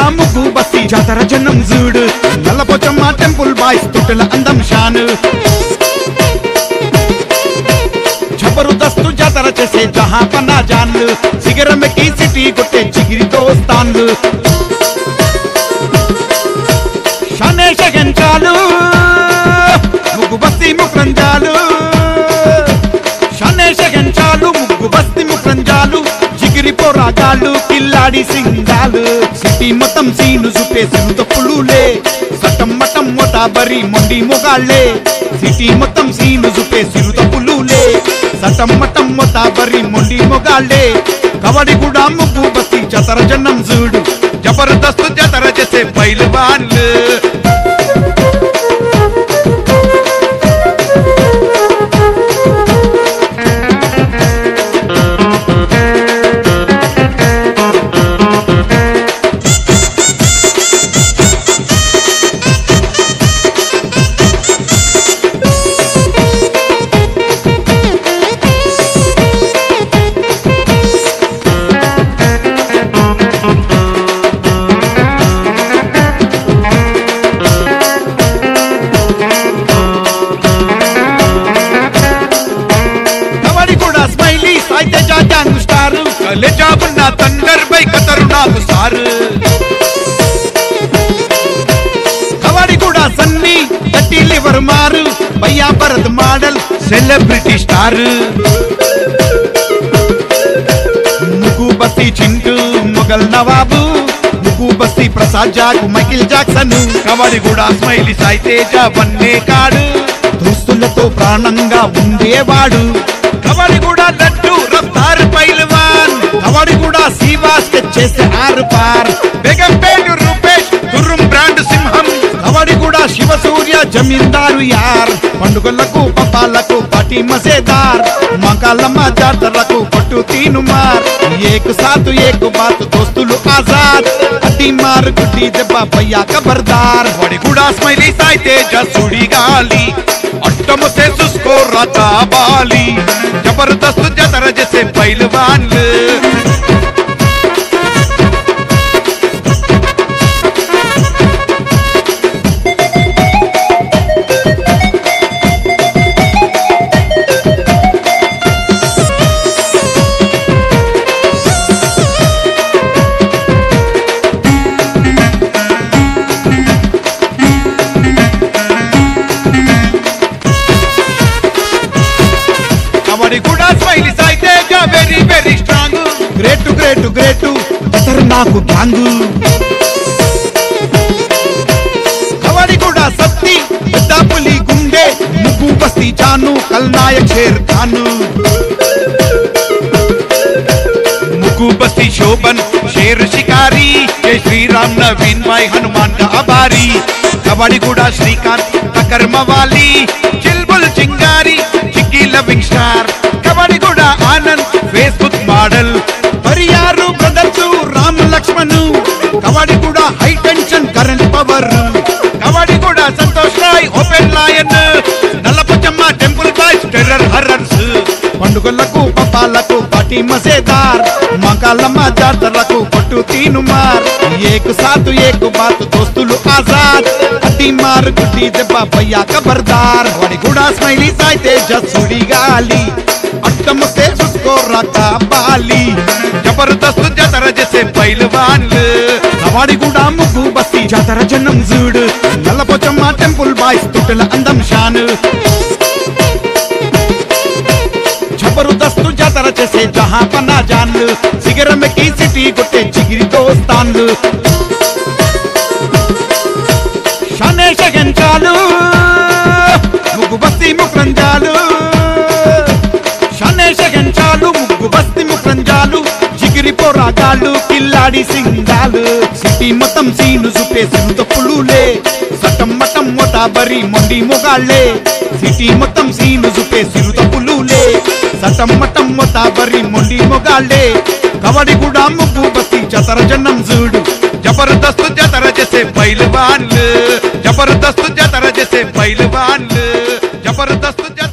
ముగ్గు బస్తి జాతర జనం జూడు నల్లపోచమ్మ టెంపుల్ బాయ్స్ తొట్టెల అందం షాను జబరుదస్తు జాతర చేసే జహాపనా జాన్లు సిగరమెక్కి సిటీ కొట్టే చిగిరి దోస్తాన్లు షానే షగంచాలు ముగ్గు బస్తి ముక్రంజాలు షానే షగంచాలు ముగ్గు బస్తి ముక్రంజాలు జిగిరి పోరాగాళ్ళు కిల్లాడి సింగాలు సిటీ మొత్తం సీను సుట్టే సిరుత పులులే సటం మటం మొటాబరి మొండి మొగాళ్ళే సిటీ మొత్తం సీను సుట్టే సిరుత పులులే సటం మటం మొటాబరి మొండి మొగాళ్ళే కబడి కూడా ముగ్గు బస్తి జతర జనం చూడు జబర్దస్త్ జతర చేసే పైల్వాన్లు కబడి కూడా స్మైలీ అయితే జాంగ్ స్టార్ కలెజాబున్న తండర్ బై కతరు నాకు స్టార్ కబడి కూడా సన్నీ గట్టి లివర్ మారు భయ్యా భరత్ మోడల్ సెలబ్రిటీ స్టార్ ముగ్గు బస్తి చింటూ మొగల్ నవాబు ముగ్గు బస్తి ప్రసాద్ జాక్ మైకిల్ జాక్సన్ కబడి కూడా స్మైలీ సాయితేజ వన్నే కాడు దోస్తులతో ప్రాణంగా ఉండేవాడు కబడి కూడా లడ్డు రఫ్తార్ పైల్వాన్ కబడి కూడా సీవాస్ చేసే ఆరు పార్ బేగంపేట రూపేష్ గుర్రం బ్రాండ్ సింహం కబడి కూడా శివ సూర్య జమీందారు యార్ పండుగలకు పప్పాలకు పటి మసేదార్ మకాలమ్మ జాతరకు పట్టు తీను మార్ ఏకు సాతు ఏకు బాతు దోస్తులు ఆజాద్ అతి మార్ గుడ్డి దెబ్బ పయ్యా ఖబర్దార్ వడి కూడా స్మైలీ సాయితే జసుడి గాలి అట్టము సే సుస్కో రతా బాలి జబర్దస్త్ జతర జెసే పైల్వాన్లు కబడి కూడా స్మైలీ అయితే very very strong great great great అసలు నాకు గ్యాంగ్ కబడి కూడా సత్తి పెద్ద పులి గుండె ముగ్గు బస్తి జాను కల్నాయక్ షేర్ ఖాను ముగ్గు బస్తి శోభన్ షేర్ షికారి జై శ్రీరామ్ నవీన్ భాయ్ హనుమాన్ का आभारी కబడి కూడా శ్రీకాంత్ కర్మ వాలి చిల్బుల్ చింగారి చిక్కి లవింగ్ స్టార్ కబడి కూడా ఆనంద్ ఫేస్బుక్ మోడల్ పరియారు బ్రదర్స్ రామ్ లక్ష్మణ్ కబడి కూడా హై టెన్షన్ కరెంట్ పవర్ కబడి కూడా Santosh Rai open lion Nallapachamma temple boys terror horrors పండుగలకు పప్పాలకు పటి మసేదార్ మకాలమ్మ జాతరకు పట్టు తీను మార్ ఏకు సాతు ఏకు బాతు దోస్తులు ఆజాద్ అతి మార్ గుడ్డి దెబ్బ పయ్యా ఖబర్దార్ వాడి కూడా స్మైలీ సాయితే జసుడి గాలి అట్టమస్తే చూసుకో రక బాలి జబర్దస్త్ జతర చేసే పైల్వాన్లు వాడి కూడా ముగ్గు బస్తి జాతర జనం జూడు నల్లపోచమ్మ టెంపుల్ బాయ్స్ తొట్టెల అందం షాను జబరుదస్తు జాతర చేసే జహాపనా జాన్లు సిగరమెక్కి సిటీ కొట్టే చిగిరి దోస్తాన్లు షానే షగంచాలు ముగ్గు బస్తి ముక్రంజాలు షానే షగంచాలు ముగ్గు బస్తి ముక్రంజాలు జిగిరి పోరాగాళ్ళు కిల్లాడి సింగాలు సిటీ మొత్తం సీను సుట్టే సిరుత పులులే సటం మటం మొటాబరి మొండి మొగాళ్ళే సిటీ మొత్తం సీను సుట్టే సిరుత పులులే సటం మటం మొటాబరి మొండి మొగాళ్ళే కబడి కూడా ముగ్గు బస్తి జతర జనం చూడు జబర్దస్త్ జతర చేసే పైల్వాన్లు జబర్దస్త్ జతర చేసే పైల్వాన్లు జబర్దస్త్ జతర